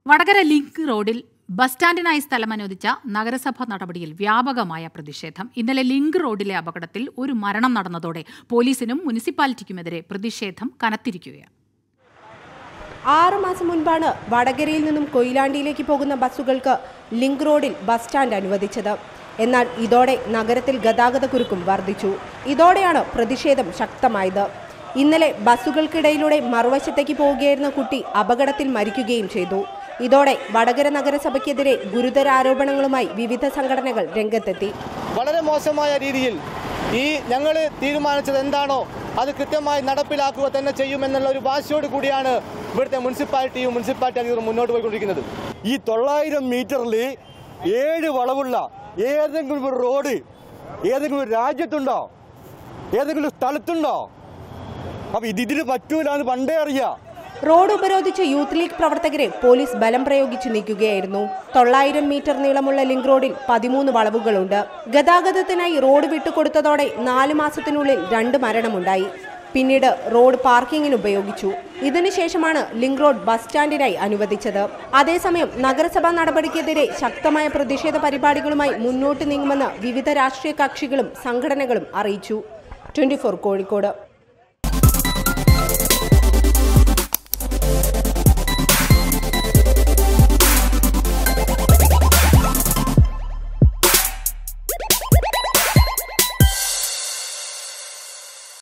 Vadakara link റോഡിൽ bus സ്റ്റാൻഡിനായി സ്ഥലം അനുവദിച്ച നഗരസഭ നടപടിയിൽ വ്യാപകമായ പ്രതിഷേധം ഇന്നലെ ലിങ്ക് റോഡിലെ അപകടത്തിൽ ഒരു മരണം നടന്നതോടെ പോലീസിനും മുനിസിപ്പാലിറ്റിക്കുമെതിരെ പ്രതിഷേധം കനത്തിരിക്കുകയാണ് ആറ് മാസം മുൻപാണ് വടകരയിൽ നിന്നും കൊയിലാണ്ടിയിലേക്ക് പോകുന്ന ബസ്സുകൾക്ക് ലിങ്ക് റോഡിൽ ബസ് സ്റ്റാൻഡ് അനുവദിച്ചത് എന്നാൽ ഇതോടെ നഗരത്തിൽ ഗതാഗത കുരുക്കും വർദ്ധിച്ചു ഇതോടെയാണ് പ്രതിഷേധം ശക്തമായത് ഇന്നലെ ബസ്സുകൾക്കിടയിലൂടെ മറുവശത്തേക്ക് പോവുകയായിരുന്ന കുട്ടി അപകടത്തിൽ മരിക്കുകയും ചെയ്തു ഇതോടെ വടകര നഗരസഭയ്ക്കെതിരെ ഗുരുതര ആരോപണങ്ങളുമായി വിവിധ സംഘടനകൾ രംഗത്തെത്തി വളരെ മോശമായ രീതിയിൽ ഈ ഞങ്ങൾ തീരുമാനിച്ചത് എന്താണോ അത് കൃത്യമായി നടപ്പിലാക്കുക തന്നെ ചെയ്യുമെന്നുള്ള ഒരു വാശിയോട് കൂടിയാണ് ഇവിടുത്തെ മുനിസിപ്പാലിറ്റിയും മുനിസിപ്പാലിറ്റി അധികൃതർ മുന്നോട്ട് പോയിക്കൊണ്ടിരിക്കുന്നത് ഈ തൊള്ളായിരം മീറ്ററിൽ ഏഴ് വളവുള്ള ഏതെങ്കിലും ഒരു റോഡ് ഏതെങ്കിലും ഒരു രാജ്യത്തുണ്ടോ ഏതെങ്കിലും സ്ഥലത്തുണ്ടോ അപ്പൊ ഇത് ഇതിന് പറ്റൂല എന്ന് പണ്ടേ അറിയാം റോഡ് ഉപരോധിച്ച യൂത്ത് ലീഗ് പ്രവർത്തകരെ പോലീസ് ബലം പ്രയോഗിച്ചു നീക്കുകയായിരുന്നു തൊള്ളായിരം മീറ്റർ നീളമുള്ള ലിങ്ക് റോഡിൽ പതിമൂന്ന് വളവുകളുണ്ട് ഗതാഗതത്തിനായി റോഡ് വിട്ടുകൊടുത്തതോടെ നാല് മാസത്തിനുള്ളിൽ രണ്ട് മരണമുണ്ടായി പിന്നീട് റോഡ് പാർക്കിങ്ങിന് ഉപയോഗിച്ചു ഇതിനുശേഷമാണ് ലിങ്ക് റോഡ് ബസ് സ്റ്റാൻഡിനായി അനുവദിച്ചത് അതേസമയം നഗരസഭാ നടപടിക്കെതിരെ ശക്തമായ പ്രതിഷേധ പരിപാടികളുമായി മുന്നോട്ട് നീങ്ങുമെന്ന് വിവിധ രാഷ്ട്രീയ കക്ഷികളും സംഘടനകളും അറിയിച്ചു ട്വന്റി കോഴിക്കോട്